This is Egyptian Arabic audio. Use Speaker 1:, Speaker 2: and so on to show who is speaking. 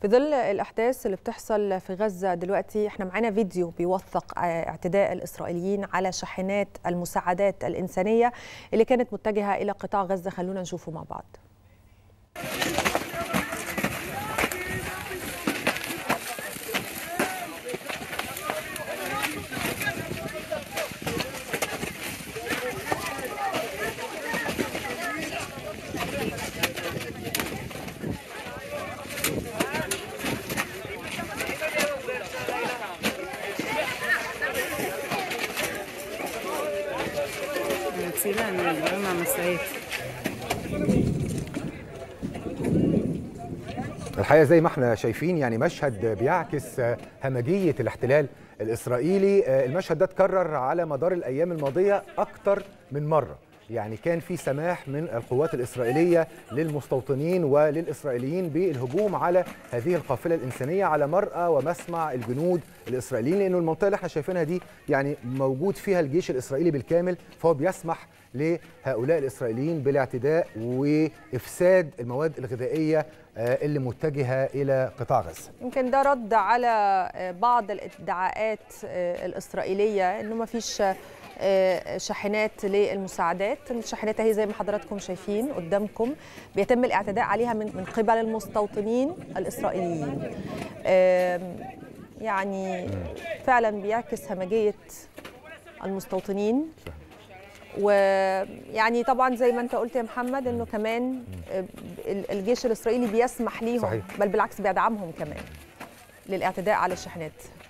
Speaker 1: في ظل الاحداث اللي بتحصل في غزه دلوقتي احنا معانا فيديو بيوثق اعتداء الاسرائيليين على شاحنات المساعدات الانسانيه اللي كانت متجهه الى قطاع غزه خلونا نشوفه مع بعض
Speaker 2: Sila na mama masayit.
Speaker 3: الحقيقه زي ما احنا شايفين يعني مشهد بيعكس همجيه الاحتلال الاسرائيلي المشهد ده اتكرر على مدار الايام الماضيه اكتر من مره يعني كان في سماح من القوات الإسرائيلية للمستوطنين وللإسرائيليين بالهجوم على هذه القافلة الإنسانية على مرأى ومسمع الجنود الإسرائيليين لأنه المنطقة اللي احنا شايفينها دي يعني موجود فيها الجيش الإسرائيلي بالكامل فهو بيسمح لهؤلاء الإسرائيليين بالاعتداء وإفساد المواد الغذائية اللي متجهة إلى قطاع غزة
Speaker 1: يمكن ده رد على بعض الادعاءات الإسرائيلية أنه ما فيش شاحنات للمساعدات الشاحنات اهي زي ما حضراتكم شايفين قدامكم بيتم الاعتداء عليها من من قبل المستوطنين الاسرائيليين يعني فعلا بيعكس همجيه المستوطنين ويعني طبعا زي ما انت قلت يا محمد انه كمان الجيش الاسرائيلي بيسمح ليهم
Speaker 3: صحيح.
Speaker 1: بل بالعكس بيدعمهم كمان للاعتداء على الشاحنات